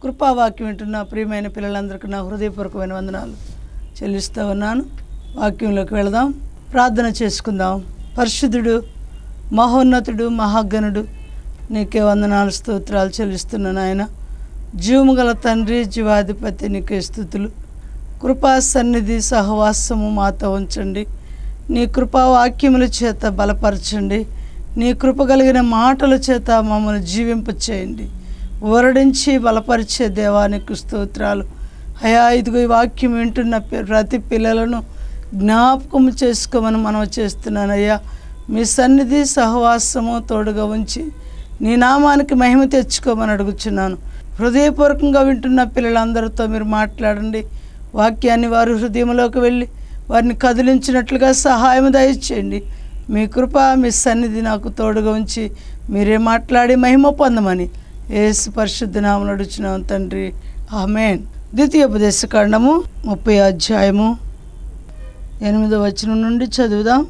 కృపావాక్యం వింటున్న ప్రియమైన పిల్లలందరికీ నా హృదయపూర్వకమైన వందనాలు చెల్లిస్తూ ఉన్నాను వాక్యంలోకి వెళదాం ప్రార్థన చేసుకుందాం పరిశుద్ధుడు మహోన్నతుడు మహాగణుడు నీకే వందనాలు స్తోత్రాలు చెల్లిస్తున్నాను ఆయన జీవము గల తండ్రి జీవాధిపతి నీకే స్థుతులు కృపా సన్నిధి సహవాసము మాతో ఉంచండి నీ కృపా వాక్యముల చేత బలపరచండి నీ కృప కలిగిన మాటల చేత మమ్మల్ని జీవింప చేయండి ఊరడించి బలపరిచే దేవానికి స్తోత్రాలు అయా ఇదిగో ఈ వాక్యం వింటున్న పి- ప్రతి పిల్లలను జ్ఞాపకం చేసుకోమని మనం చేస్తున్నాను అయ్యా మీ సన్నిధి సహవాసము తోడుగా ఉంచి నీ నామానికి మహిమ తెచ్చుకోమని అడుగుచున్నాను హృదయపూర్వకంగా వింటున్న పిల్లలందరితో మీరు మాట్లాడండి వాక్యాన్ని వారి హృదయంలోకి వెళ్ళి వారిని కదిలించినట్లుగా సహాయం దయచేయండి మీ కృప మీ సన్నిధి నాకు తోడుగా ఉంచి మీరే మాట్లాడి మహిమ పొందమని ఏసు పరిశుద్ధ నామలు అడుచున్నాం తండ్రి ఆమెన్ ద్వితీయోపదేశ కాండము ముప్పై అధ్యాయము ఎనిమిదో వచనం నుండి చదువుదాం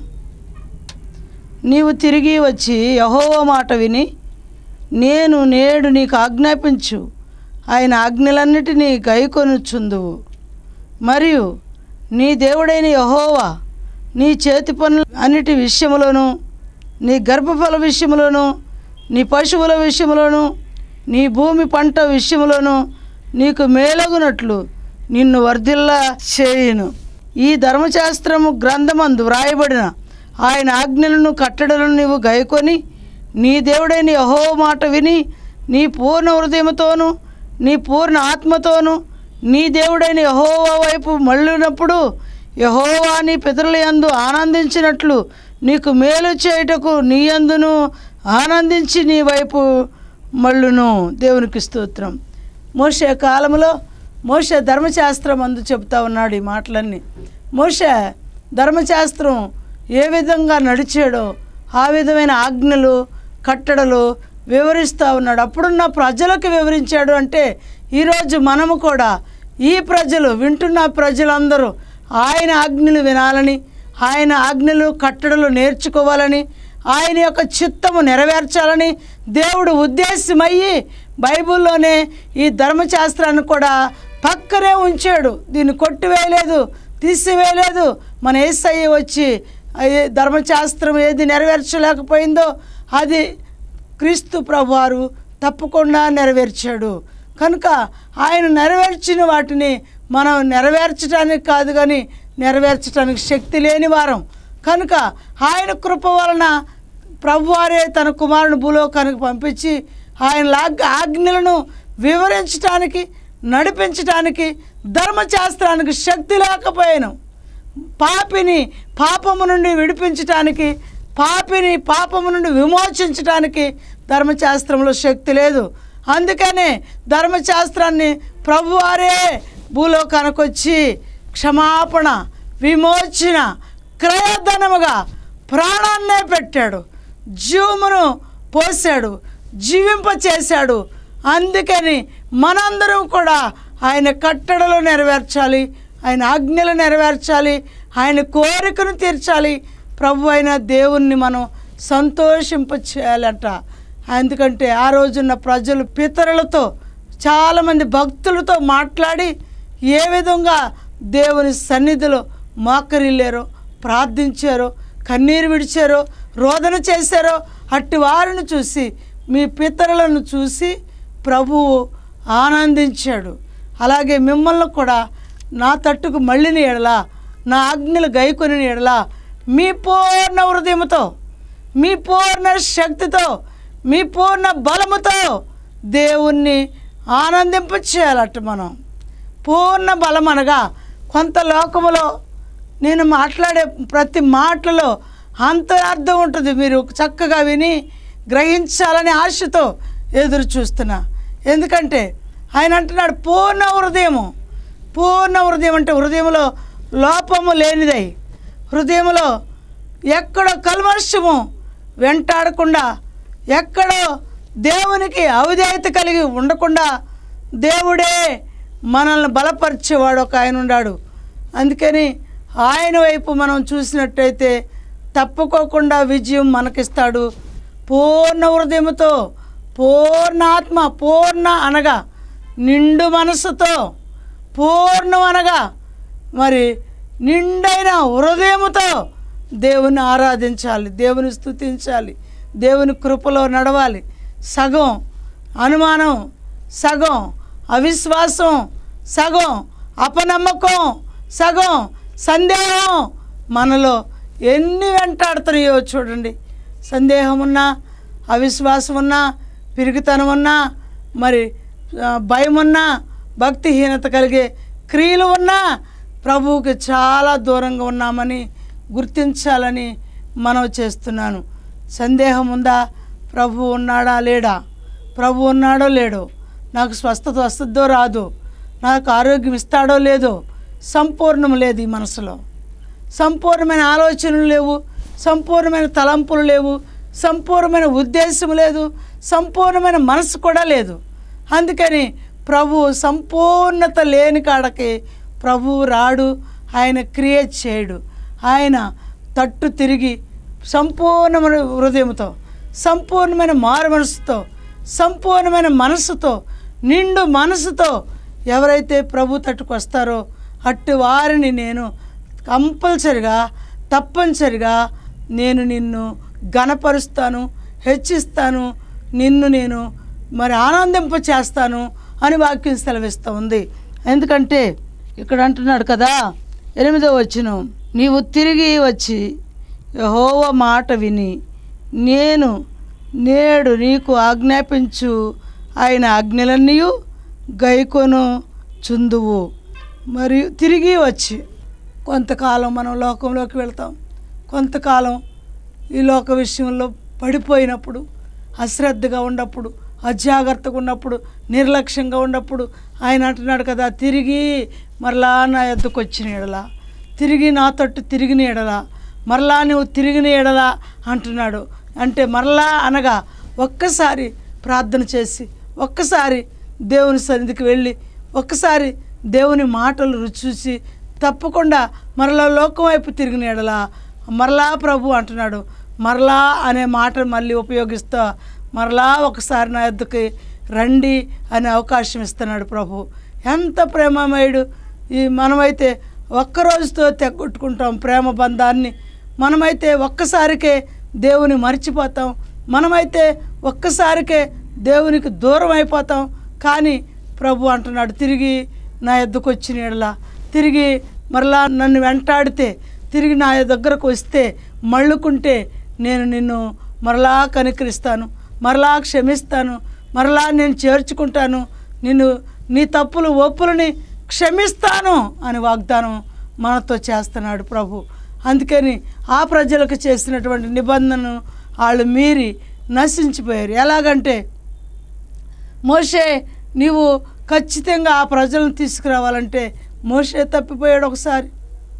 నీవు తిరిగి వచ్చి యహోవ మాట విని నేను నేడు నీకు ఆజ్ఞాపించు ఆయన ఆజ్ఞలన్నిటినీ గైకొనుచుందువు మరియు నీ దేవుడైన యహోవా నీ చేతి పనుల అన్నిటి విషయములోను నీ గర్భఫల విషయములోను నీ పశువుల విషయములోను నీ భూమి పంట విషయములోను నీకు మేలగునట్లు నిన్ను వర్ధిల్లా చేయును ఈ ధర్మశాస్త్రము గ్రంథమందు వ్రాయబడిన ఆయన ఆజ్ఞలను కట్టడలను నీవు గైకొని నీ దేవుడైన యహో మాట విని నీ పూర్ణ హృదయముతోను నీ పూర్ణ ఆత్మతోను నీ దేవుడైన యహోవా వైపు మళ్ళినప్పుడు యహోవా నీ పితరుల యందు ఆనందించినట్లు నీకు మేలు చేయుటకు నీ యందును ఆనందించి నీ వైపు మళ్ళును దేవునికి స్తోత్రం మోషే కాలంలో మోషే ధర్మశాస్త్రం అందు చెప్తా ఉన్నాడు ఈ మాటలన్నీ మోషే ధర్మశాస్త్రం ఏ విధంగా నడిచాడో ఆ విధమైన ఆజ్ఞలు కట్టడలు వివరిస్తూ ఉన్నాడు అప్పుడున్న ప్రజలకు వివరించాడు అంటే ఈరోజు మనము కూడా ఈ ప్రజలు వింటున్న ప్రజలందరూ ఆయన ఆజ్ఞలు వినాలని ఆయన ఆజ్ఞలు కట్టడలు నేర్చుకోవాలని ఆయన యొక్క చిత్తము నెరవేర్చాలని దేవుడు ఉద్దేశమయ్యి బైబిల్లోనే ఈ ధర్మశాస్త్రాన్ని కూడా పక్కనే ఉంచాడు దీన్ని కొట్టివేయలేదు తీసివేయలేదు మన ఏసయ్య వచ్చి అయ్యే ధర్మశాస్త్రం ఏది నెరవేర్చలేకపోయిందో అది క్రీస్తు ప్రభువారు తప్పకుండా నెరవేర్చాడు కనుక ఆయన నెరవేర్చిన వాటిని మనం నెరవేర్చడానికి కాదు కానీ నెరవేర్చడానికి శక్తి లేని వారం కనుక ఆయన కృప వలన ప్రభువారే తన కుమారుని భూలోకానికి పంపించి ఆయన లాగ్ ఆజ్ఞలను వివరించడానికి నడిపించడానికి ధర్మశాస్త్రానికి శక్తి లేకపోయాను పాపిని పాపము నుండి విడిపించటానికి పాపిని పాపము నుండి విమోచించటానికి ధర్మశాస్త్రంలో శక్తి లేదు అందుకనే ధర్మశాస్త్రాన్ని ప్రభువారే భూలోకానికి వచ్చి క్షమాపణ విమోచన క్రయధనముగా ప్రాణాన్నే పెట్టాడు జీవమును పోసాడు జీవింప చేశాడు అందుకని మనందరం కూడా ఆయన కట్టడలు నెరవేర్చాలి ఆయన ఆజ్ఞలు నెరవేర్చాలి ఆయన కోరికను తీర్చాలి ప్రభు అయిన దేవుణ్ణి మనం సంతోషింప చేయాలంట ఎందుకంటే ఆ రోజున్న ప్రజలు పితరులతో చాలామంది భక్తులతో మాట్లాడి ఏ విధంగా దేవుని సన్నిధిలో మోకరిల్లారో ప్రార్థించారో కన్నీరు విడిచారో రోదన చేశారో అట్టి వారిని చూసి మీ పితరులను చూసి ప్రభువు ఆనందించాడు అలాగే మిమ్మల్ని కూడా నా తట్టుకు మళ్ళిన ఎడలా నా ఆజ్ఞలు గైకొని ఎడలా మీ పూర్ణ హృదయముతో మీ పూర్ణ శక్తితో మీ పూర్ణ బలముతో దేవుణ్ణి ఆనందింప చేయాలట మనం పూర్ణ బలం అనగా కొంత లోకములో నేను మాట్లాడే ప్రతి మాటలో అంతరార్థం ఉంటుంది మీరు చక్కగా విని గ్రహించాలని ఆశతో ఎదురు చూస్తున్నా ఎందుకంటే ఆయన అంటున్నాడు పూర్ణ హృదయము పూర్ణ హృదయం అంటే హృదయంలో లోపము లేనిదై హృదయంలో ఎక్కడో కల్మర్షము వెంటాడకుండా ఎక్కడో దేవునికి అవిధేయత కలిగి ఉండకుండా దేవుడే మనల్ని బలపరిచేవాడు ఒక ఆయన ఉన్నాడు అందుకని ఆయన వైపు మనం చూసినట్టయితే తప్పుకోకుండా విజయం మనకిస్తాడు పూర్ణ హృదయముతో పూర్ణ ఆత్మ పూర్ణ అనగా నిండు మనసుతో పూర్ణం అనగా మరి నిండైన హృదయముతో దేవుని ఆరాధించాలి దేవుని స్తుతించాలి దేవుని కృపలో నడవాలి సగం అనుమానం సగం అవిశ్వాసం సగం అపనమ్మకం సగం సందేహం మనలో ఎన్ని వెంటాడుతున్నాయో చూడండి సందేహం ఉన్నా అవిశ్వాసం ఉన్నా పిరిగితనం ఉన్నా మరి ఆ, భయం ఉన్నా భక్తిహీనత కలిగే క్రియలు ఉన్నా ప్రభువుకి చాలా దూరంగా ఉన్నామని గుర్తించాలని మనం చేస్తున్నాను సందేహం ఉందా ప్రభు ఉన్నాడా లేడా ప్రభు ఉన్నాడో లేడో నాకు స్వస్థత వస్తుందో రాదో నాకు ఆరోగ్యం ఇస్తాడో లేదో సంపూర్ణం లేదు ఈ మనసులో సంపూర్ణమైన ఆలోచనలు లేవు సంపూర్ణమైన తలంపులు లేవు సంపూర్ణమైన ఉద్దేశం లేదు సంపూర్ణమైన మనసు కూడా లేదు అందుకని ప్రభు సంపూర్ణత లేని కాడకి ప్రభు రాడు ఆయన క్రియేట్ చేయడు ఆయన తట్టు తిరిగి సంపూర్ణమైన హృదయంతో సంపూర్ణమైన మారు మనసుతో సంపూర్ణమైన మనసుతో నిండు మనసుతో ఎవరైతే ప్రభు తట్టుకు వస్తారో అట్టి వారిని నేను కంపల్సరిగా తప్పనిసరిగా నేను నిన్ను ఘనపరుస్తాను హెచ్చిస్తాను నిన్ను నేను మరి ఆనందింప చేస్తాను అని వాక్యం సెలవిస్తూ ఉంది ఎందుకంటే ఇక్కడ అంటున్నాడు కదా ఎనిమిదో వచ్చిన నీవు తిరిగి వచ్చి యెహోవ మాట విని నేను నేడు నీకు ఆజ్ఞాపించు ఆయన ఆజ్ఞలన్నీ గైకొను చుందువు మరియు తిరిగి వచ్చి కొంతకాలం మనం లోకంలోకి వెళ్తాం కొంతకాలం ఈ లోక విషయంలో పడిపోయినప్పుడు అశ్రద్ధగా ఉన్నప్పుడు అజాగ్రత్తగా ఉన్నప్పుడు నిర్లక్ష్యంగా ఉన్నప్పుడు ఆయన అంటున్నాడు కదా తిరిగి మరలా నా ఎద్దుకు వచ్చిన ఎడలా తిరిగి నా తట్టు తిరిగిన ఎడలా మరలా నువ్వు తిరిగిన ఎడలా అంటున్నాడు అంటే మరలా అనగా ఒక్కసారి ప్రార్థన చేసి ఒక్కసారి దేవుని సన్నిధికి వెళ్ళి ఒక్కసారి దేవుని మాటలు రుచి చూసి తప్పకుండా మరలా లోకం వైపు తిరిగిన ఎడలా మరలా ప్రభు అంటున్నాడు మరలా అనే మాట మళ్ళీ ఉపయోగిస్తా మరలా ఒకసారి నా ఎద్దుకి రండి అనే అవకాశం ఇస్తున్నాడు ప్రభు ఎంత ప్రేమమయుడు ఈ మనమైతే ఒక్క రోజుతో తెగొట్టుకుంటాం ప్రేమ బంధాన్ని మనమైతే ఒక్కసారికే దేవుని మర్చిపోతాం మనమైతే ఒక్కసారికే దేవునికి దూరం అయిపోతాం కానీ ప్రభు అంటున్నాడు తిరిగి నా ఎద్దుకు వచ్చిన ఎడలా తిరిగి మరలా నన్ను వెంటాడితే తిరిగి నా దగ్గరకు వస్తే మళ్ళుకుంటే నేను నిన్ను మరలా కనికరిస్తాను మరలా క్షమిస్తాను మరలా నేను చేర్చుకుంటాను నిన్ను నీ తప్పులు ఒప్పులని క్షమిస్తాను అని వాగ్దానం మనతో చేస్తున్నాడు ప్రభు అందుకని ఆ ప్రజలకు చేసినటువంటి నిబంధనను వాళ్ళు మీరి నశించిపోయారు ఎలాగంటే మోషే నీవు ఖచ్చితంగా ఆ ప్రజలను తీసుకురావాలంటే మోషే తప్పిపోయాడు ఒకసారి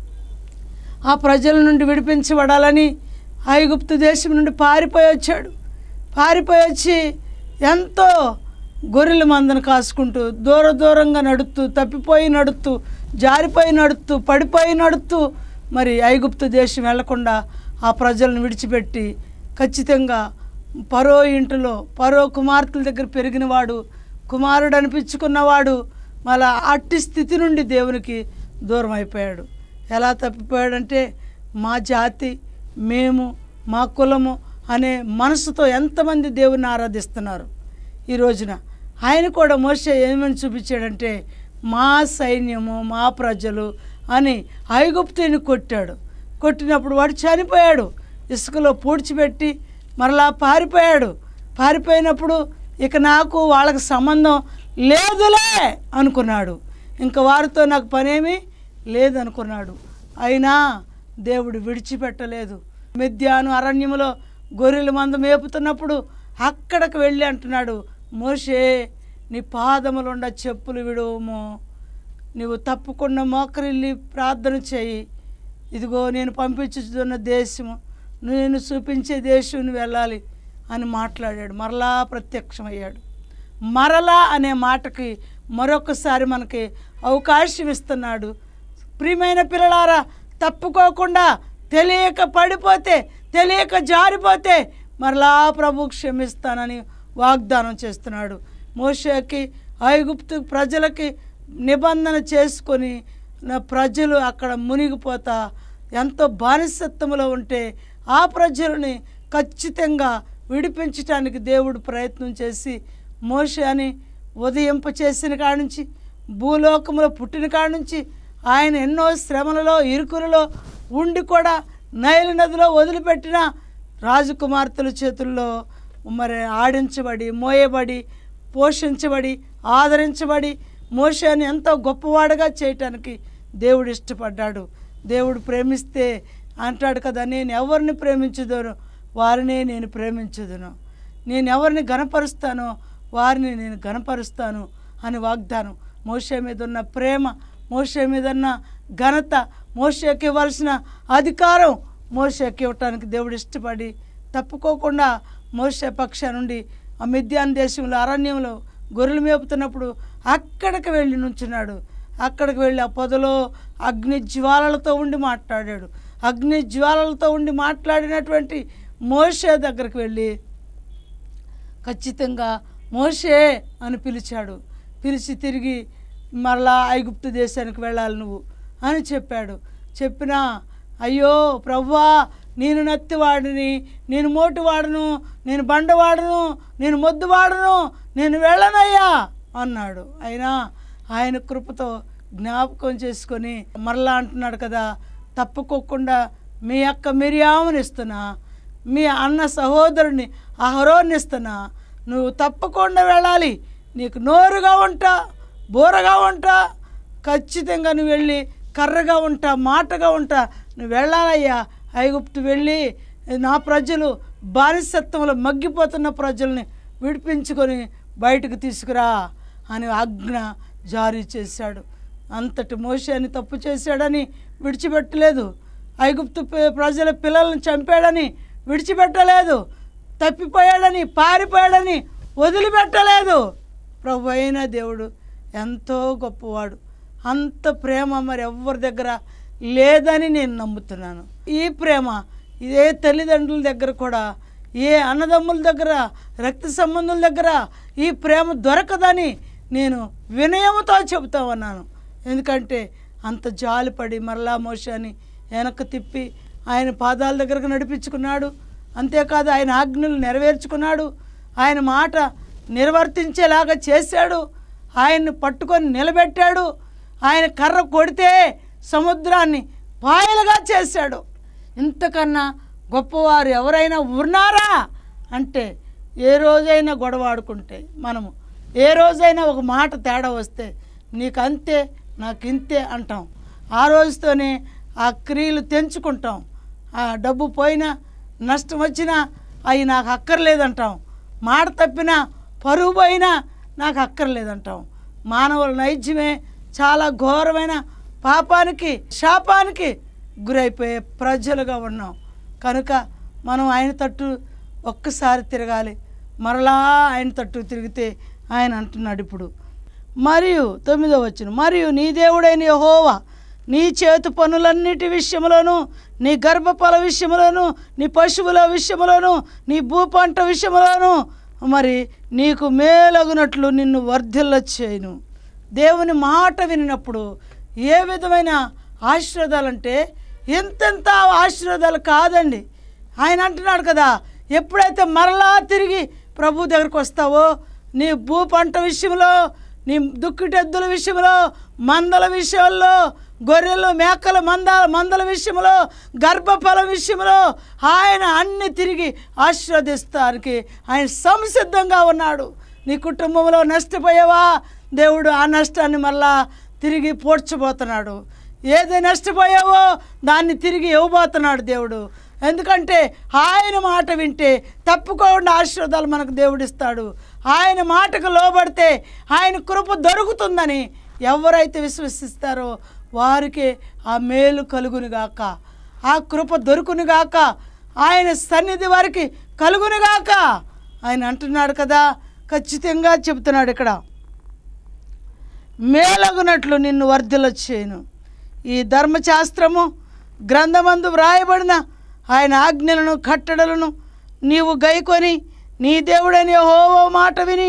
ఆ ప్రజల నుండి విడిపించబడాలని ఐగుప్తు దేశం నుండి పారిపోయి వచ్చాడు పారిపోయి వచ్చి ఎంతో గొర్రెల మందను కాసుకుంటూ దూర దూరంగా నడుస్తూ తప్పిపోయి నడుస్తూ జారిపోయి నడుస్తూ పడిపోయి నడుస్తూ మరి ఐగుప్తు దేశం వెళ్లకుండా ఆ ప్రజలను విడిచిపెట్టి ఖచ్చితంగా పరో ఇంటిలో పరో కుమార్తెల దగ్గర పెరిగినవాడు కుమారుడు అనిపించుకున్నవాడు మళ్ళా అట్టి స్థితి నుండి దేవునికి దూరం అయిపోయాడు ఎలా తప్పిపోయాడంటే మా జాతి మేము మా కులము అనే మనసుతో ఎంతమంది దేవుని ఆరాధిస్తున్నారు ఈ రోజున ఆయన కూడా మోసే ఏమని చూపించాడంటే మా సైన్యము మా ప్రజలు అని ఐగుప్తుని కొట్టాడు కొట్టినప్పుడు వాడు చనిపోయాడు ఇసుకలో పూడ్చిపెట్టి మరలా పారిపోయాడు పారిపోయినప్పుడు ఇక నాకు వాళ్ళకి సంబంధం లేదులే అనుకున్నాడు ఇంకా వారితో నాకు పనేమీ లేదనుకున్నాడు అయినా దేవుడు విడిచిపెట్టలేదు మిథ్యాను అరణ్యములో గొర్రెల మంద మేపుతున్నప్పుడు అక్కడికి వెళ్ళి అంటున్నాడు మోషే నీ పాదములుండ చెప్పులు విడువము నువ్వు తప్పకుండా మోకరిల్లి ప్రార్థన చేయి ఇదిగో నేను పంపించుతున్న దేశము నేను చూపించే దేశం నువ్వు వెళ్ళాలి అని మాట్లాడాడు మరలా ప్రత్యక్షమయ్యాడు మరలా అనే మాటకి మరొకసారి మనకి అవకాశం ఇస్తున్నాడు ప్రియమైన పిల్లలారా తప్పుకోకుండా తెలియక పడిపోతే తెలియక జారిపోతే మరలా ప్రభు క్షమిస్తానని వాగ్దానం చేస్తున్నాడు మోషేకి ఐగుప్తు ప్రజలకి నిబంధన చేసుకొని నా ప్రజలు అక్కడ మునిగిపోతా ఎంతో బానిసత్వంలో ఉంటే ఆ ప్రజలని ఖచ్చితంగా విడిపించటానికి దేవుడు ప్రయత్నం చేసి మోషని ఉదయింప చేసిన కాడి నుంచి భూలోకంలో పుట్టిన కాడి నుంచి ఆయన ఎన్నో శ్రమలలో ఇరుకులలో ఉండి కూడా నైలు నదిలో వదిలిపెట్టిన రాజకుమార్తెల చేతుల్లో మరి ఆడించబడి మోయబడి పోషించబడి ఆదరించబడి మోషని ఎంతో గొప్పవాడుగా చేయటానికి దేవుడు ఇష్టపడ్డాడు దేవుడు ప్రేమిస్తే అంటాడు కదా నేను ఎవరిని ప్రేమించుదను వారినే నేను ప్రేమించుదును నేను ఎవరిని గనపరుస్తానో వారిని నేను గనపరుస్తాను అని వాగ్దానం మోషే మీద ఉన్న ప్రేమ మోషే మీద ఉన్న ఘనత మోషేకి ఇవ్వాల్సిన అధికారం మోషేకి ఇవ్వటానికి దేవుడు ఇష్టపడి తప్పుకోకుండా మోషే పక్ష నుండి ఆ మిద్యాన్ దేశంలో అరణ్యంలో గొర్రెలు మేపుతున్నప్పుడు అక్కడికి వెళ్ళి నుంచున్నాడు అక్కడికి వెళ్ళి ఆ పొదలో అగ్ని జ్వాలలతో ఉండి మాట్లాడాడు అగ్ని జ్వాలలతో ఉండి మాట్లాడినటువంటి మోషే దగ్గరికి వెళ్ళి ఖచ్చితంగా మోషే అని పిలిచాడు పిలిచి తిరిగి మరలా ఐగుప్తు దేశానికి వెళ్ళాలి నువ్వు అని చెప్పాడు చెప్పినా అయ్యో ప్రవ్వా నేను నత్తివాడిని నేను మోటువాడను నేను బండవాడను నేను మొద్దువాడను నేను వెళ్ళనయ్యా అన్నాడు అయినా ఆయన కృపతో జ్ఞాపకం చేసుకొని మరలా అంటున్నాడు కదా తప్పుకోకుండా మీ అక్క మిరియాముని ఇస్తున్నా మీ అన్న సహోదరుని అహరోని ఇస్తున్నా నువ్వు తప్పకుండా వెళ్ళాలి నీకు నోరుగా ఉంటా బోరగా ఉంటా ఖచ్చితంగా నువ్వు వెళ్ళి కర్రగా ఉంటా మాటగా ఉంటా నువ్వు వెళ్ళాలయ్యా ఐగుప్తు వెళ్ళి నా ప్రజలు బానిసత్వంలో మగ్గిపోతున్న ప్రజల్ని విడిపించుకొని బయటకు తీసుకురా అని ఆజ్ఞ జారీ చేశాడు అంతటి మోషాన్ని తప్పు చేశాడని విడిచిపెట్టలేదు ఐగుప్తు పి- ప్రజల పిల్లల్ని చంపాడని విడిచిపెట్టలేదు తప్పిపోయాడని పారిపోయాడని వదిలిపెట్టలేదు ప్రభు అయిన దేవుడు ఎంతో గొప్పవాడు అంత ప్రేమ మరి ఎవరి దగ్గర లేదని నేను నమ్ముతున్నాను ఈ ప్రేమ ఏ తల్లిదండ్రుల దగ్గర కూడా ఏ అన్నదమ్ముల దగ్గర రక్త సంబంధుల దగ్గర ఈ ప్రేమ దొరకదని నేను వినయముతో చెబుతా ఉన్నాను ఎందుకంటే అంత జాలిపడి మరలా మోషాని వెనక్కి తిప్పి ఆయన పాదాల దగ్గరకు నడిపించుకున్నాడు అంతేకాదు ఆయన ఆజ్ఞలు నెరవేర్చుకున్నాడు ఆయన మాట నిర్వర్తించేలాగా చేశాడు ఆయన్ని పట్టుకొని నిలబెట్టాడు ఆయన కర్ర కొడితే సముద్రాన్ని పాయలుగా చేశాడు ఇంతకన్నా గొప్పవారు ఎవరైనా ఉన్నారా అంటే ఏ రోజైనా గొడవ ఆడుకుంటే మనము ఏ రోజైనా ఒక మాట తేడా వస్తే నీకు అంతే నాకు ఇంతే అంటాం ఆ రోజుతోనే ఆ క్రియలు తెంచుకుంటాం ఆ డబ్బు పోయినా నష్టం వచ్చినా అవి నాకు అక్కర్లేదంటాం మాట తప్పినా పరువు పోయినా నాకు అక్కర్లేదంటాం మానవుల నైజ్యమే చాలా ఘోరమైన పాపానికి శాపానికి గురైపోయే ప్రజలుగా ఉన్నాం కనుక మనం ఆయన తట్టు ఒక్కసారి తిరగాలి మరలా ఆయన తట్టు తిరిగితే ఆయన అంటున్నాడు ఇప్పుడు మరియు తొమ్మిదో వచ్చిన మరియు నీ దేవుడైన యెహోవా నీ చేతు పనులన్నిటి విషయంలోను నీ గర్భఫల విషయంలోను నీ పశువుల విషయంలోను నీ భూపంట విషయంలోను మరి నీకు మేలగునట్లు నిన్ను వర్ధిల్ల చేయను దేవుని మాట వినినప్పుడు ఏ విధమైన ఆశీర్వాదాలంటే ఎంతెంత ఆశీర్వాదాలు కాదండి ఆయన అంటున్నాడు కదా ఎప్పుడైతే మరలా తిరిగి ప్రభు దగ్గరకు వస్తావో నీ భూ పంట విషయంలో నీ దుక్కిటెద్దుల విషయంలో మందల విషయంలో గొర్రెలు మేకలు మంద మందల విషయంలో గర్భఫల విషయంలో ఆయన అన్ని తిరిగి ఆశీర్వదిస్తానికి ఆయన సంసిద్ధంగా ఉన్నాడు నీ కుటుంబంలో నష్టపోయావా దేవుడు ఆ నష్టాన్ని మళ్ళా తిరిగి పోడ్చబోతున్నాడు ఏది నష్టపోయావో దాన్ని తిరిగి ఇవ్వబోతున్నాడు దేవుడు ఎందుకంటే ఆయన మాట వింటే తప్పుకోకుండా ఆశీర్వాదాలు మనకు దేవుడిస్తాడు ఆయన మాటకు లోబడితే ఆయన కృప దొరుకుతుందని ఎవరైతే విశ్వసిస్తారో వారికి ఆ మేలు కలుగునుగాక ఆ కృప దొరుకునుగాక ఆయన సన్నిధి వారికి కలుగునుగాక ఆయన అంటున్నాడు కదా ఖచ్చితంగా చెబుతున్నాడు ఇక్కడ మేలగునట్లు నిన్ను వర్ధిలొచ్చేయను ఈ ధర్మశాస్త్రము గ్రంథమందు వ్రాయబడిన ఆయన ఆజ్ఞలను కట్టడలను నీవు గైకొని నీ దేవుడని యెహోవా మాట విని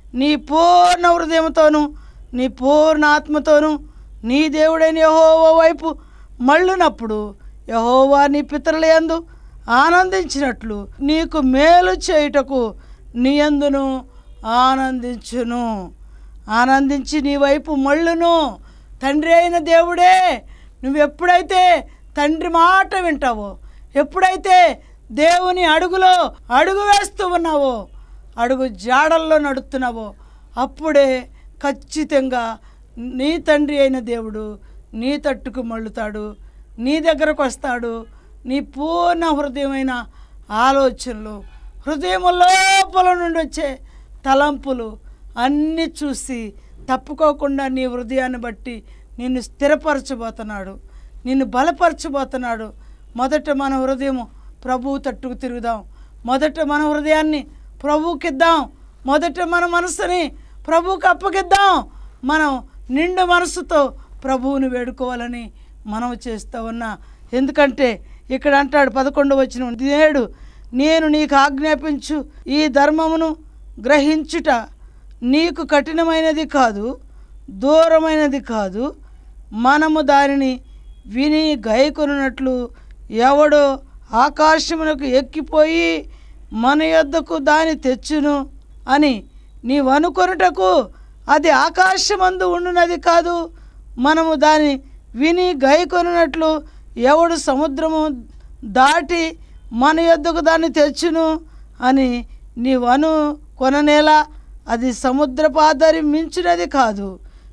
నీ పూర్ణ హృదయంతోనూ నీ పూర్ణ ఆత్మతోనూ నీ దేవుడైన యహోవా వైపు మళ్ళునప్పుడు యహోవా నీ పితరుల యందు ఆనందించినట్లు నీకు మేలు చేయుటకు నీ యందును ఆనందించును ఆనందించి నీ వైపు మళ్ళును తండ్రి అయిన దేవుడే నువ్వు ఎప్పుడైతే తండ్రి మాట వింటావో ఎప్పుడైతే దేవుని అడుగులో అడుగు వేస్తూ ఉన్నావో అడుగు జాడల్లో నడుస్తున్నావో అప్పుడే ఖచ్చితంగా నీ తండ్రి అయిన దేవుడు నీ తట్టుకు మళ్ళుతాడు నీ దగ్గరకు వస్తాడు నీ పూర్ణ హృదయమైన ఆలోచనలు హృదయం లోపల నుండి వచ్చే తలంపులు అన్నీ చూసి తప్పుకోకుండా నీ హృదయాన్ని బట్టి నిన్ను స్థిరపరచబోతున్నాడు నిన్ను బలపరచబోతున్నాడు మొదట మన హృదయం ప్రభువు తట్టుకు తిరుగుదాం మొదట మన హృదయాన్ని ప్రభువుకిద్దాం మొదట మన మనసుని ప్రభువుకి అప్పగిద్దాం మనం నిండు మనసుతో ప్రభువుని వేడుకోవాలని మనం చేస్తూ ఉన్నా ఎందుకంటే ఇక్కడ అంటాడు పదకొండు వచ్చిన నేడు నేను నీకు ఆజ్ఞాపించు ఈ ధర్మమును గ్రహించుట నీకు కఠినమైనది కాదు దూరమైనది కాదు మనము దానిని విని గైకొనున్నట్లు ఎవడో ఆకాశమునకు ఎక్కిపోయి మన యొద్దకు దాని తెచ్చును అని నీవు అనుకొనుటకు అది ఆకాశమందు ఉండునది కాదు మనము దాన్ని విని గైకొనున్నట్లు ఎవడు సముద్రము దాటి మన యొద్దకు దాన్ని తెచ్చును అని నీవు అను కొననేలా అది సముద్రపాదరి మించినది కాదు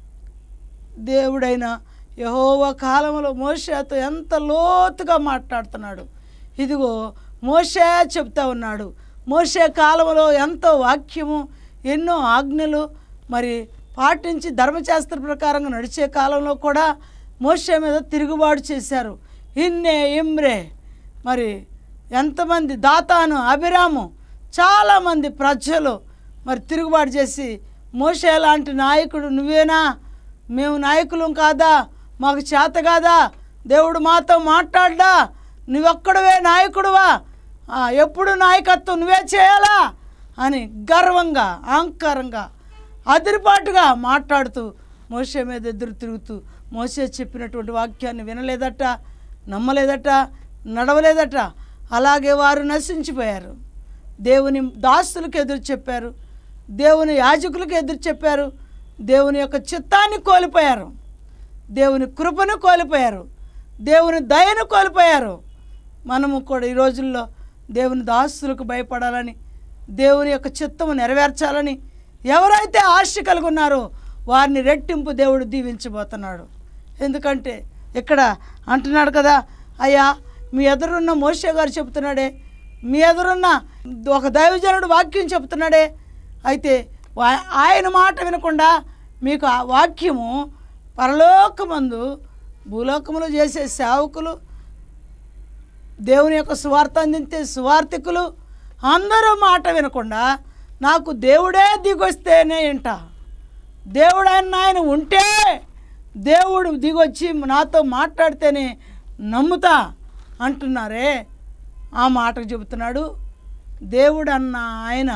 దేవుడైన యహోవ కాలంలో మోషేతో ఎంత లోతుగా మాట్లాడుతున్నాడు ఇదిగో మోషే చెప్తా ఉన్నాడు మోషే కాలంలో ఎంతో వాక్యము ఎన్నో ఆజ్ఞలు మరి పాటించి ధర్మశాస్త్ర ప్రకారంగా నడిచే కాలంలో కూడా మోషే మీద తిరుగుబాటు చేశారు ఇన్నే ఇమ్రే మరి ఎంతమంది దాతాను అభిరాము చాలామంది ప్రజలు మరి తిరుగుబాటు చేసి మోషే లాంటి నాయకుడు నువ్వేనా మేము నాయకులం కాదా మాకు చేత కాదా దేవుడు మాతో మాట్లాడ్డా నువ్వొక్కడవే నాయకుడువా ఆ, ఎప్పుడు నాయకత్వం నువ్వే చేయాలా అని గర్వంగా అహంకారంగా అదిరిపాటుగా మాట్లాడుతూ మోసే మీద ఎదురు తిరుగుతూ మోసే చెప్పినటువంటి వాక్యాన్ని వినలేదట నమ్మలేదట నడవలేదట అలాగే వారు నశించిపోయారు దేవుని దాసులకు ఎదురు చెప్పారు దేవుని యాజకులకు ఎదురు చెప్పారు దేవుని యొక్క చిత్తాన్ని కోల్పోయారు దేవుని కృపను కోల్పోయారు దేవుని దయను కోల్పోయారు మనము కూడా ఈ రోజుల్లో దేవుని దాసులకు భయపడాలని దేవుని యొక్క చిత్తము నెరవేర్చాలని ఎవరైతే ఆశ కలిగి ఉన్నారో వారిని రెట్టింపు దేవుడు దీవించబోతున్నాడు ఎందుకంటే ఇక్కడ అంటున్నాడు కదా అయ్యా మీ ఎదురున్న మోషే గారు చెప్తున్నాడే మీ ఎదురున్న ఒక దైవజనుడు వాక్యం చెప్తున్నాడే అయితే వా- ఆయన మాట వినకుండా మీకు ఆ వాక్యము పరలోకమందు భూలోకములు చేసే సేవకులు దేవుని యొక్క సువార్త అందించే సువార్థికులు అందరూ మాట వినకుండా నాకు దేవుడే దిగొస్తేనే ఇంట దేవుడు ఆయన ఆయన ఉంటే దేవుడు దిగొచ్చి నాతో మాట్లాడితేనే నమ్ముతా అంటున్నారే ఆ మాటకు చెబుతున్నాడు దేవుడు అన్న ఆయన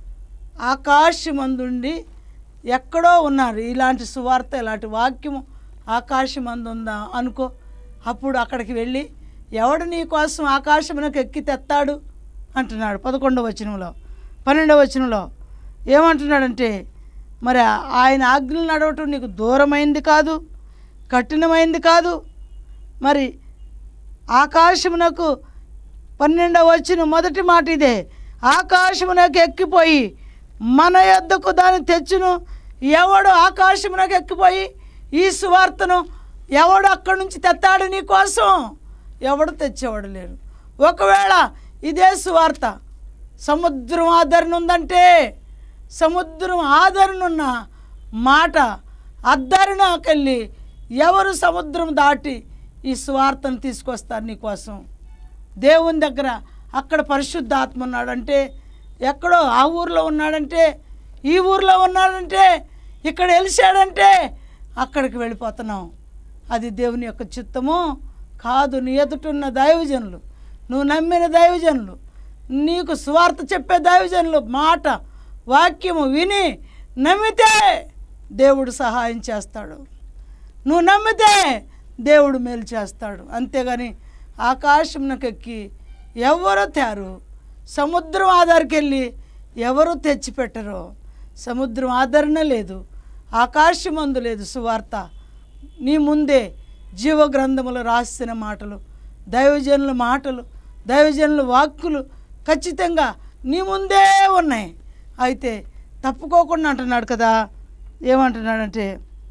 ఆకాశమందుండి ఎక్కడో ఉన్నారు ఇలాంటి సువార్త ఇలాంటి వాక్యము ఆకాశమందు ఉందా అనుకో అప్పుడు అక్కడికి వెళ్ళి ఎవడు నీ కోసం ఆకాశమునకు ఎక్కి తెత్తాడు అంటున్నాడు పదకొండవ వచనంలో పన్నెండవ వచనంలో ఏమంటున్నాడంటే మరి ఆయన ఆజ్ఞలు నడవటం నీకు దూరమైంది కాదు కఠినమైంది కాదు మరి ఆకాశమునకు పన్నెండవ వచ్చిన మొదటి మాట ఇదే ఆకాశమునకు ఎక్కిపోయి మన యొద్దకు దాన్ని తెచ్చును ఎవడు ఆకాశమునకు ఎక్కిపోయి ఈ సువార్తను ఎవడు అక్కడి నుంచి తెత్తాడు నీ కోసం ఎవడు తెచ్చేవాడు లేరు ఒకవేళ ఇదే సువార్త సముద్రం ఆదరణ ఉందంటే సముద్రం ఆదరణ ఉన్న మాట అద్దరినాకెళ్ళి ఎవరు సముద్రం దాటి ఈ సువార్తను తీసుకొస్తారు నీకోసం దేవుని దగ్గర అక్కడ పరిశుద్ధాత్మ ఉన్నాడంటే ఎక్కడో ఆ ఊర్లో ఉన్నాడంటే ఈ ఊర్లో ఉన్నాడంటే ఇక్కడ వెలిసాడంటే అక్కడికి వెళ్ళిపోతున్నాం అది దేవుని యొక్క చిత్తము కాదు నీ ఎదుటున్న దైవజనులు నువ్వు నమ్మిన దైవజనులు నీకు సువార్త చెప్పే దైవజనులు మాట వాక్యము విని నమ్మితే దేవుడు సహాయం చేస్తాడు నువ్వు నమ్మితే దేవుడు మేలు చేస్తాడు అంతేగాని ఆకాశంలోకి ఎక్కి ఎవరు తేరు సముద్రం ఆధారికి వెళ్ళి ఎవరు తెచ్చిపెట్టరు సముద్రం ఆదరణ లేదు ఆకాశమందు లేదు సువార్త నీ ముందే జీవ గ్రంథములు రాసిన మాటలు దైవజనుల మాటలు దైవజనుల వాక్కులు ఖచ్చితంగా నీ ముందే ఉన్నాయి అయితే తప్పుకోకుండా అంటున్నాడు కదా ఏమంటున్నాడంటే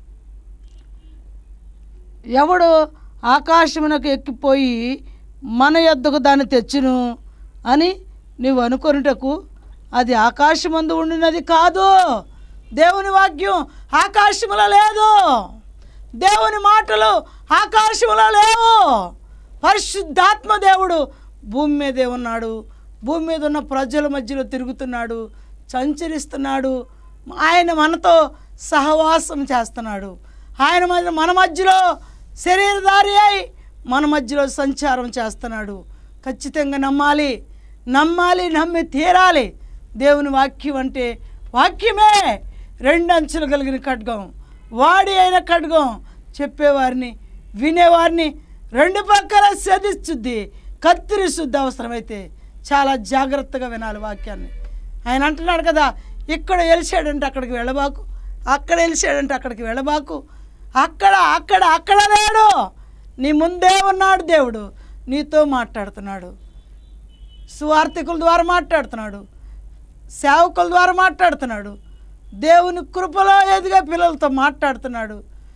ఎవడు ఆకాశమునకు ఎక్కిపోయి మన యొద్దకు దాన్ని తెచ్చును అని నీవు అనుకొనుటకు అది ఆకాశమందు ఉండినది కాదు దేవుని వాక్యం ఆకాశములో లేదు దేవుని మాటలు ఆకాశములో లేవు పరిశుద్ధాత్మ దేవుడు భూమి మీదే ఉన్నాడు భూమి మీద ఉన్న ప్రజల మధ్యలో తిరుగుతున్నాడు సంచరిస్తున్నాడు ఆయన మనతో సహవాసం చేస్తున్నాడు ఆయన మన మన మధ్యలో శరీరధారి అయి మన మధ్యలో సంచారం చేస్తున్నాడు ఖచ్చితంగా నమ్మాలి నమ్మాలి నమ్మి తీరాలి దేవుని వాక్యం అంటే వాక్యమే రెండు అంచులు కలిగిన ఖడ్గం వాడి అయిన ఖడ్గం చెప్పేవారిని వినేవారిని రెండు పక్కల సెదిస్తుంది కత్తిరిస్తుంది అవసరమైతే చాలా జాగ్రత్తగా వినాలి వాక్యాన్ని ఆయన అంటున్నాడు కదా ఇక్కడ వెలిసాడంటే అక్కడికి వెళ్ళబాకు అక్కడ వెలిసాడంటే అక్కడికి వెళ్ళబాకు అక్కడ అక్కడ అక్కడ లేడు నీ ముందే ఉన్నాడు దేవుడు నీతో మాట్లాడుతున్నాడు సువార్థికుల ద్వారా మాట్లాడుతున్నాడు సేవకుల ద్వారా మాట్లాడుతున్నాడు దేవుని కృపలో ఎదిగే పిల్లలతో మాట్లాడుతున్నాడు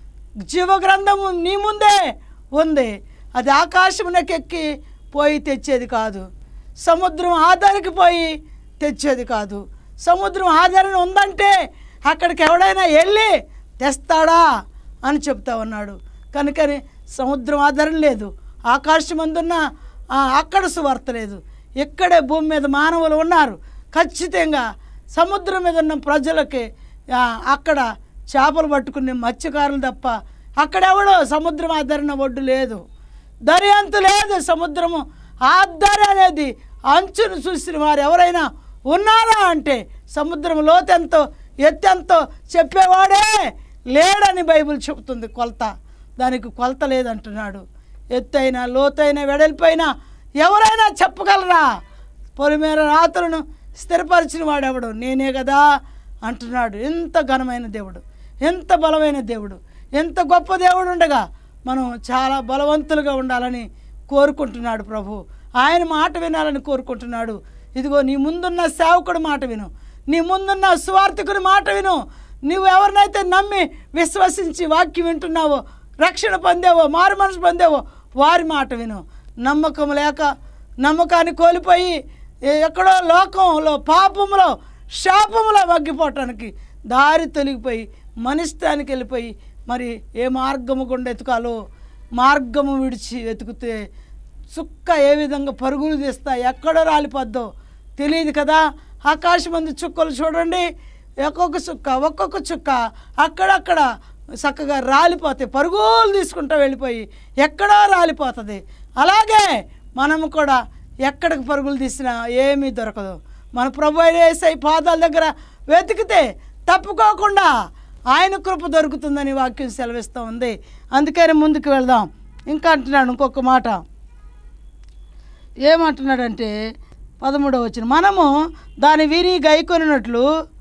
జీవ గ్రంథము నీ ముందే ఉంది అది ఆకాశమునకు ఎక్కి పోయి తెచ్చేది కాదు సముద్రం ఆధారికి పోయి తెచ్చేది కాదు సముద్రం ఆధారణ ఉందంటే అక్కడికి ఎవడైనా వెళ్ళి తెస్తాడా అని చెప్తా ఉన్నాడు కనుకని సముద్రం ఆధారం లేదు ఆకాశం అందున్న ఆ, అక్కడ సువార్త లేదు ఇక్కడే భూమి మీద మానవులు ఉన్నారు ఖచ్చితంగా సముద్రం మీద ఉన్న ప్రజలకి ఆ, అక్కడ చేపలు పట్టుకునే మత్స్యకారులు తప్ప అక్కడెవడో సముద్రం ఆధారణ ఒడ్డు లేదు దర్యాంతు లేదు సముద్రము ఆధార అనేది అంచును చూసిన వారు ఎవరైనా ఉన్నారా అంటే సముద్రం లోతెంతో ఎత్తెంతో చెప్పేవాడే లేడని బైబిల్ చెబుతుంది కొలత దానికి కొలత లేదంటున్నాడు ఎత్తైన లోతైన వెడల్పైన ఎవరైనా చెప్పగలరా పొలిమేర రాత్రులను స్థిరపరిచిన వాడెవడు నేనే కదా అంటున్నాడు ఎంత ఘనమైన దేవుడు ఎంత బలమైన దేవుడు ఎంత గొప్ప దేవుడు ఉండగా మనం చాలా బలవంతులుగా ఉండాలని కోరుకుంటున్నాడు ప్రభు ఆయన మాట వినాలని కోరుకుంటున్నాడు ఇదిగో నీ ముందున్న సేవకుడి మాట విను నీ ముందున్న స్వార్థకుడి మాట విను నువ్వు ఎవరినైతే నమ్మి విశ్వసించి వాక్యం వింటున్నావో రక్షణ పొందేవో మారు మనసు పొందేవో వారి మాట విను నమ్మకం లేక నమ్మకాన్ని కోల్పోయి ఏ- ఎక్కడో లోకంలో పాపంలో శాపంలో వగ్గిపోవటానికి దారి తొలగిపోయి మనిష్టానికి వెళ్ళిపోయి మరి ఏ మార్గము గుండా ఎతకాలో మార్గము విడిచి వెతుకుతే చుక్క ఏ విధంగా పరుగులు తీస్తా ఎక్కడ రాలిపోద్దో తెలియదు కదా ఆకాశం మంది చుక్కలు చూడండి ఒక్కొక్క చుక్క ఒక్కొక్క చుక్క అక్కడక్కడ చక్కగా రాలిపోతాయి పరుగులు తీసుకుంటూ వెళ్ళిపోయి ఎక్కడో రాలిపోతుంది అలాగే మనము కూడా ఎక్కడికి పరుగులు తీసినా ఏమీ దొరకదు మన ప్రభు వేసే పాదాల దగ్గర వెతికితే తప్పుకోకుండా ఆయన కృప దొరుకుతుందని వాక్యం సెలవిస్తూ ఉంది అందుకని ముందుకు వెళ్దాం ఇంకా అంటున్నాడు ఇంకొక మాట ఏమంటున్నాడంటే పదమూడవ వచ్చిన మనము దాని విని గైకొనినట్లు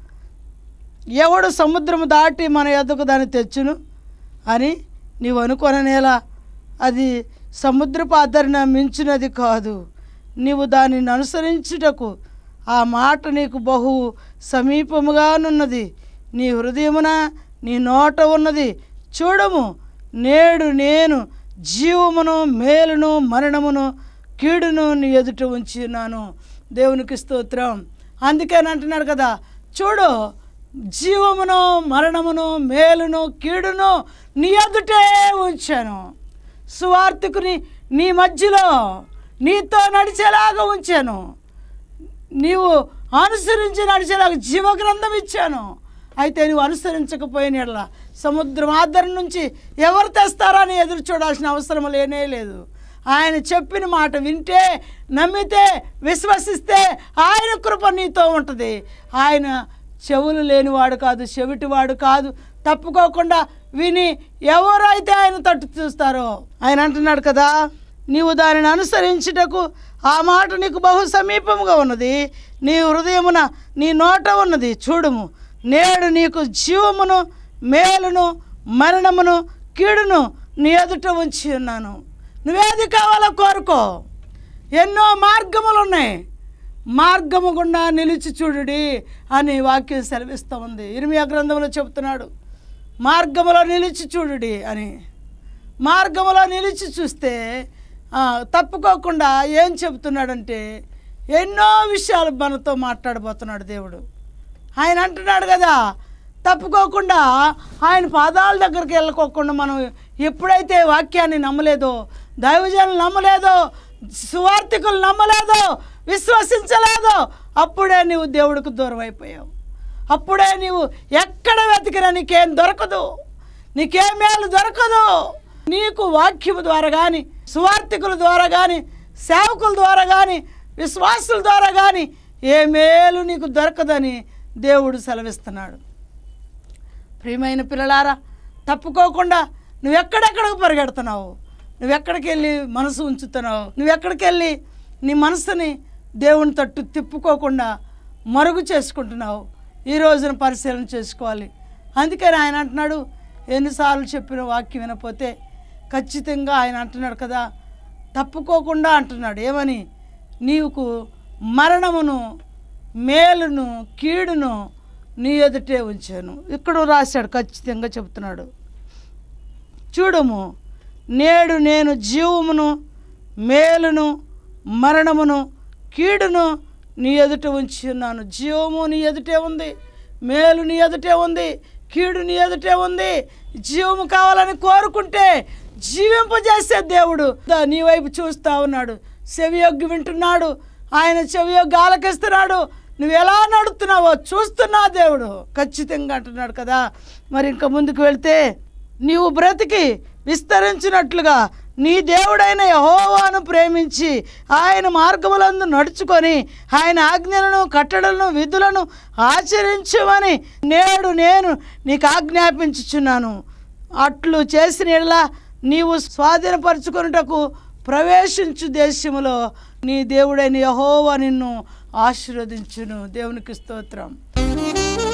ఎవడు సముద్రము దాటి మన ఎద్దకు దాన్ని తెచ్చును అని నీవు అనుకొననేలా అది సముద్రపు ఆదరణ మించినది కాదు నీవు దానిని అనుసరించుటకు ఆ మాట నీకు బహు సమీపముగానున్నది నీ హృదయమున నీ నోట ఉన్నది చూడము నేడు నేను జీవమును మేలును మరణమును కీడును నీ ఎదుట ఉంచున్నాను దేవునికి స్తోత్రం అందుకని అంటున్నాడు కదా చూడు జీవమును మరణమును మేలును కీడును నీ ఎదుటే ఉంచాను సువార్తికుని నీ మధ్యలో నీతో నడిచేలాగా ఉంచాను నీవు అనుసరించి నడిచేలాగా జీవగ్రంథం ఇచ్చాను అయితే నువ్వు అనుసరించకపోయిన యెడల సముద్రం ఆధారం నుంచి ఎవరు తెస్తారని ఎదురు చూడాల్సిన అవసరం లేనే లేదు ఆయన చెప్పిన మాట వింటే నమ్మితే విశ్వసిస్తే ఆయన కృప నీతో ఉంటుంది ఆయన చెవులు లేనివాడు కాదు చెవిటివాడు కాదు తప్పుకోకుండా విని ఎవరైతే ఆయన తట్టు చూస్తారో ఆయన అంటున్నాడు కదా నీవు దానిని అనుసరించుటకు ఆ మాట నీకు బహు సమీపముగా ఉన్నది నీ హృదయమున నీ నోట ఉన్నది చూడుము నేడు నీకు జీవమును మేలును మరణమును కీడును నీ ఎదుట ఉంచి ఉన్నాను నువ్వేది కావాలో కోరుకో ఎన్నో మార్గములు ఉన్నాయి మార్గము గుండా నిలిచి చూడుడి అని వాక్యం సెలవిస్తూ ఉంది ఇరిమియా గ్రంథంలో చెబుతున్నాడు మార్గములో నిలిచి చూడుడి అని మార్గములో నిలిచి చూస్తే ఆ, తప్పుకోకుండా ఏం చెబుతున్నాడంటే ఎన్నో విషయాలు మనతో మాట్లాడబోతున్నాడు దేవుడు ఆయన అంటున్నాడు కదా తప్పుకోకుండా ఆయన పాదాల దగ్గరికి వెళ్ళకోకుండా మనం ఎప్పుడైతే వాక్యాన్ని నమ్మలేదో దైవజనులు నమ్మలేదో సువార్థికులు నమ్మలేదో విశ్వసించలేదో అప్పుడే నీవు దేవుడికి దూరం అయిపోయావు అప్పుడే నీవు ఎక్కడ వెతికినా నీకేం దొరకదు నీకేం మేలు దొరకదు నీకు వాక్యము ద్వారా కానీ సువార్థికుల ద్వారా కానీ సేవకుల ద్వారా కానీ విశ్వాసుల ద్వారా కానీ ఏ మేలు నీకు దొరకదని దేవుడు సెలవిస్తున్నాడు ప్రియమైన పిల్లలారా తప్పుకోకుండా నువ్వెక్కడెక్కడికి పరిగెడుతున్నావు నువ్వెక్కడికి వెళ్ళి మనసు ఉంచుతున్నావు నువ్వెక్కడికి వెళ్ళి నీ మనసుని దేవుని తట్టు తిప్పుకోకుండా మరుగు చేసుకుంటున్నావు ఈ రోజున పరిశీలన చేసుకోవాలి అందుకని ఆయన అంటున్నాడు ఎన్నిసార్లు చెప్పిన వాక్యం వినపోతే ఖచ్చితంగా ఆయన అంటున్నాడు కదా తప్పుకోకుండా అంటున్నాడు ఏమని నీకు మరణమును మేలును కీడును నీ ఎదుటే ఉంచాను ఇక్కడ రాశాడు ఖచ్చితంగా చెబుతున్నాడు చూడము నేడు నేను జీవమును మేలును మరణమును కీడును నీ ఎదుట ఉంచి ఉన్నాను జీవము నీ ఎదుటే ఉంది మేలు నీ ఎదుటే ఉంది కీడు నీ ఎదుటే ఉంది జీవము కావాలని కోరుకుంటే జీవింపజేసే దేవుడు దా నీ వైపు చూస్తూ ఉన్నాడు చెవియొగ్గి వింటున్నాడు ఆయన చెవియొగ్గి ఆలకిస్తున్నాడు నువ్వు ఎలా నడుస్తున్నావో చూస్తున్నా దేవుడు ఖచ్చితంగా అంటున్నాడు కదా మరి ఇంకా ముందుకు వెళ్తే నీవు బ్రతికి విస్తరించినట్లుగా నీ దేవుడైన యహోవాను ప్రేమించి ఆయన మార్గములందు నడుచుకొని ఆయన ఆజ్ఞలను కట్టడలను విధులను ఆచరించమని నేడు నేను నీకు ఆజ్ఞాపించుచున్నాను అట్లు చేసిన యెడల నీవు స్వాధీనపరచుకొనుటకు ప్రవేశించు దేశములో నీ దేవుడైన యహోవా నిన్ను ఆశీర్వదించును దేవునికి స్తోత్రం